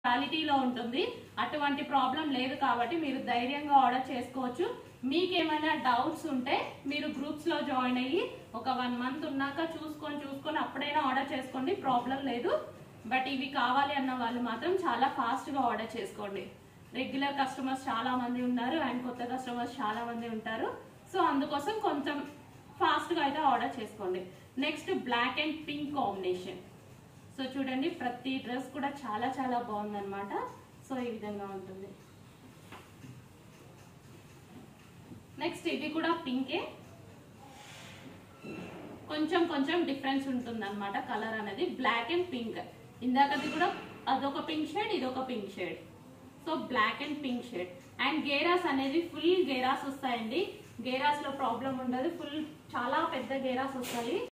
క్వాలిటీలో ఉంటుంది అటువంటి ప్రాబ్లం లేదు కాబట్టి మీరు ధైర్యంగా ఆర్డర్ చేసుకోవచ్చు మీకేమైనా డౌట్స్ ఉంటే మీరు గ్రూప్స్ లో జాయిన్ అయ్యి ఒక వన్ మంత్ ఉన్నాక చూసుకొని చూసుకొని అప్పుడైనా ఆర్డర్ చేసుకోండి ప్రాబ్లం లేదు బట్ ఇవి కావాలి అన్న వాళ్ళు మాత్రం చాలా ఫాస్ట్ గా ఆర్డర్ చేసుకోండి రెగ్యులర్ కస్టమర్స్ చాలా మంది ఉన్నారు అండ్ కొత్త కస్టమర్స్ చాలా మంది ఉంటారు సో అందుకోసం కొంచెం ఫాస్ట్ గా అయితే ఆర్డర్ చేసుకోండి next black and pink combination so చూడండి ప్రతి డ్రెస్ కూడా చాలా చాలా బాగుందన్నమాట సో ఈ విధంగా ఉంటుంది నెక్స్ట్ ఇది కూడా పింకే కొంచెం కొంచెం డిఫరెన్స్ ఉంటుంది అనమాట కలర్ అనేది బ్లాక్ అండ్ పింక్ ఇందాకది కూడా అదొక పింక్ షేడ్ ఇదొక pink shade so black and pink shade and గేరాస్ అనేది ఫుల్ గేరాస్ వస్తాయండి గేరాస్ లో ప్రాబ్లం ఉండదు ఫుల్ చాలా పెద్ద గేరాస్ వస్తాయి